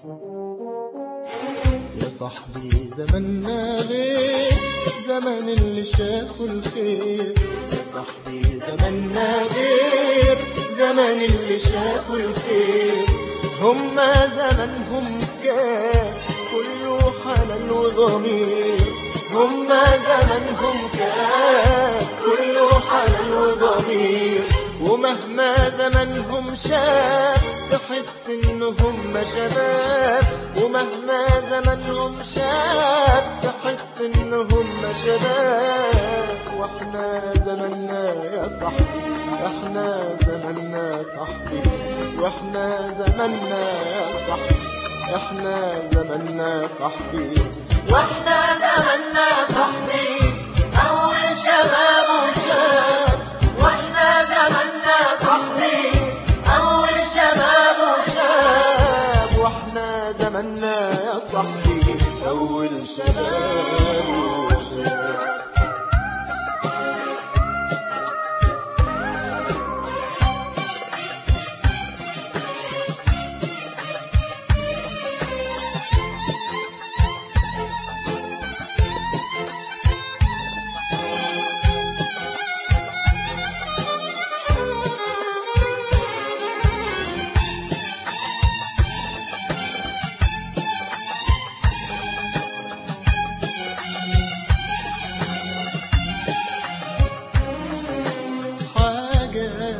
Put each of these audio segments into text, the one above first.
يا صاحبي زمننا غير زمن اللي شافوا الخير يا صاحبي زمننا غير زمن اللي شافوا الخير هما زمنهم كان كله حنان وضمير هما زمنهم كان كله حنان وضمير ومهما زمنهم شاب تحس انهم شباب ومهما زمنهم شاب تحس انهم شباب واحنا زمننا يا صاحبي احنا زمننا صاحبي واحنا زمننا يا صاحبي احنا زمننا صاحبي واحنا زمننا صاحبي اول شباب وشاب واحنا زمننا صاحبي اول شباب وشاب واحنا زمننا يا صاحبي اول شباب وشاب حاجة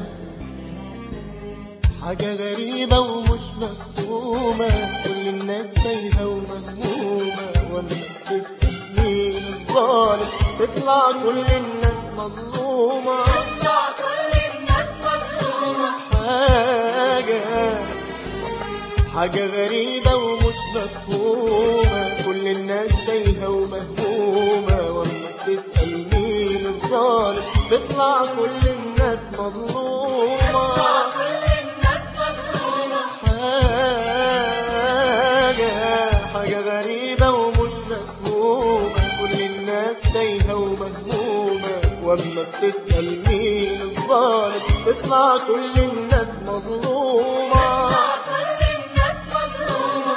حاجة غريبة ومش مفهومة كل الناس تايهة ومهمومة وانا تسأل مين الظالم تطلع كل الناس مظلومة تطلع كل الناس مظلومة حاجة حاجة غريبة ومش مفهومة كل الناس تايهة ومهمومة واما تسأل مين الظالم تطلع كل الناس مظلومة تطلع كل الناس مظلومة حاجة حاجة غريبة ومش مفهومة كل الناس تايهة ومهمومة واما بتسأل مين الظالم تطلع كل الناس مظلومة تطلع كل الناس مظلومة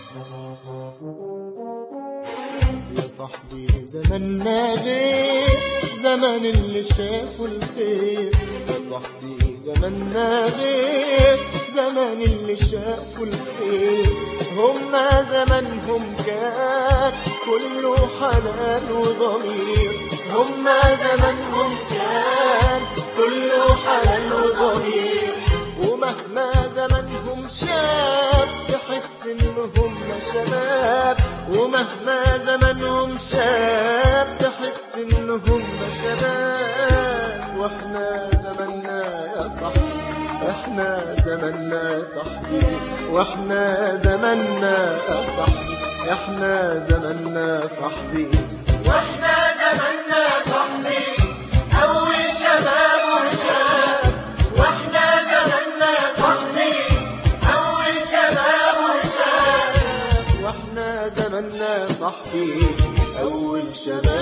يا صاحبي زمننا غير زمن اللي شافوا الخير يا صاحبي زمننا غير زمن اللي شافوا الخير هما زمنهم كان كله حنان وضمير هما زمنهم كان كله حنان وضمير ومهما زمنهم شاب تحس انهم شباب ومهما زمنهم شاب تحس انهم شباب واحنا زمننا يا صاحبي احنا زمننا صاحبي واحنا زمننا يا صاحبي احنا زمننا صاحبي واحنا زمننا صاحبي اول شباب وشاب واحنا زمننا صاحبي اول شباب وشاب واحنا زمننا صاحبي اول شباب